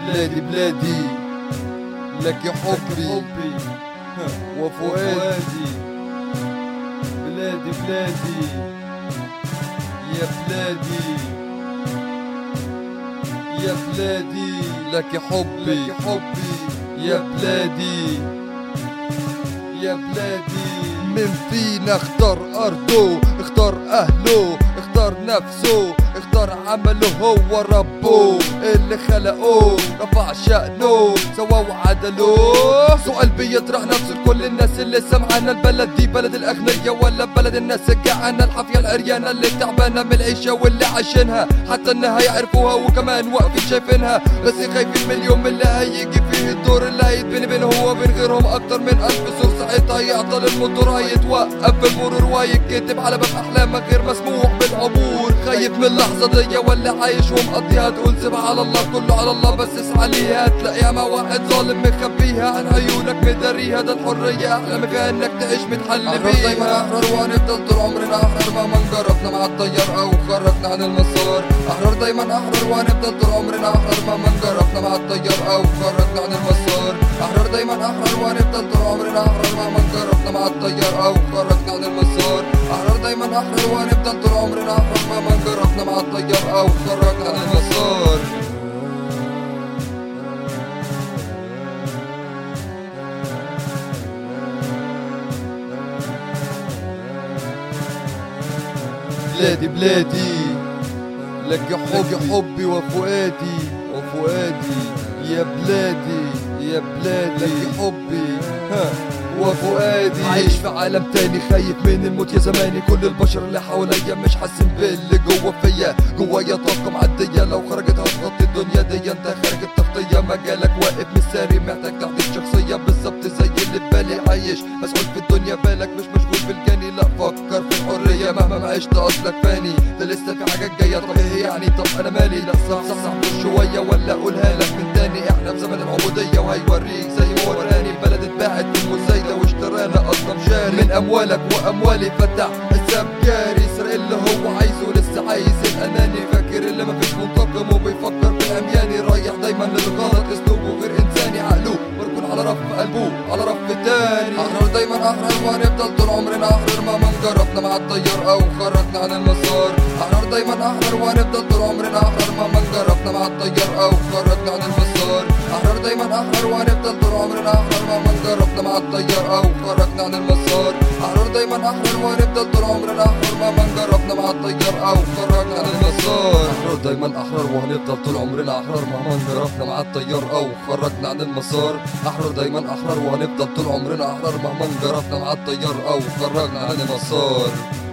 بلادي بلادي لك حبي وفؤادي بلادي بلادي يا بلادي يا بلادي لك حبي لك حبي يا بلادي يا بلادي من فينا اختار ارضه اختار اهله اختار نفسه اختار عمله هو ربه اللي خلقه رفع شأنه سوا وعدله سؤال بيطرح نفسه لكل الناس اللي سمعانا البلد دي بلد الاغنياء ولا بلد الناس الجعانة الحافية العريانة اللي تعبانة من العيشة واللي عايشينها حتى انها يعرفوها وكمان واقفين شايفينها بس خايفين من اليوم اللي هيجي فيه الدور اللي هيتبني بينهم وبين غيرهم اكتر من الف سور ساعتها يعطل الموتور هيتوقف بالمرور وهيتكتب على باب احلامك غير مسموح بالعبور خايف من اللحظة دي ولا عايش ومقضيها تقول سيبها على الله كله على الله بس اسعى ليها تلاقيها مع واحد ظالم مخبيها عن عيونك مداريها ده الحرية احلامي فيها انك تعيش متحل بيها دايما احرار وهنفضل طول عمرنا احرار مهما جربنا مع الطيار او خرجنا عن المسار احرار دايما احرار وهنفضل طول عمرنا احرار مهما جربنا مع الطيار او خرجنا عن المسار احرار دايما احرار وهنفضل طول عمرنا احرار مهما جربنا مع الطيار او خرجنا عن المسار احرار دايما احرار وهنفضل طول عمرنا احرار مهما جربنا مع الطيار او خرجنا عن المسار بلادي بلادي لك حبي حبي وفؤادي وفؤادي يا بلادي يا بلادي لك حبي ها وفؤادي عايش في عالم تاني خايف من الموت يا زماني كل البشر اللي حواليا مش حاسين باللي جوا فيا جوايا طاقة معدية لو خرجت هتغطي الدنيا دي انت خارج التغطية مجالك واقف مساري محتاج تحديد شخصية بالظبط زي اللي في بالي عايش مسؤول في الدنيا بالك مش مشغول بالجاني لا فكر في الحرية مهما ما عشت اصلك فاني ده لسه في حاجات جاية طب ايه يعني طب انا مالي لا صح صح صح مش شوية ولا اقولها لك من تاني احنا في زمن العبودية وهيوريك زي ما وراني البلد اتباعت في المزايدة واشترانا اصلا شاري من اموالك واموالي فتح حساب جاري سرق اللي هو عايزه لسه عايز الاناني فاكر اللي مفيش منتقم وبيفكر بالامياني رايح دايما للغلط اسلوبه غير انساني عقله مركون على رف قلبه على رف تاني احرار دايما احرار وهنفضل طول عمرنا احرار مهما جربنا مع الطيار او خرجنا عن المسار احرار دايما احرار وهنفضل طول عمرنا احرار مهما جربنا مع الطيار او خرجنا عن المسار احرار دايما احرار وهنفضل طول عمرنا احرار مهما جربنا مع الطيار او خرجنا عن المسار احرار دايما احرار وهنفضل طول عمرنا احرار مهما جربنا مع الطيار او خرجنا عن المسار احرار دايما احرار وهنفضل طول عمرنا احرار مهما جربنا مع الطيار او خرجنا عن المسار احرار دايما احرار وهنفضل طول عمرنا احرار مهما جربنا مع الطيار او خرجنا عن المسار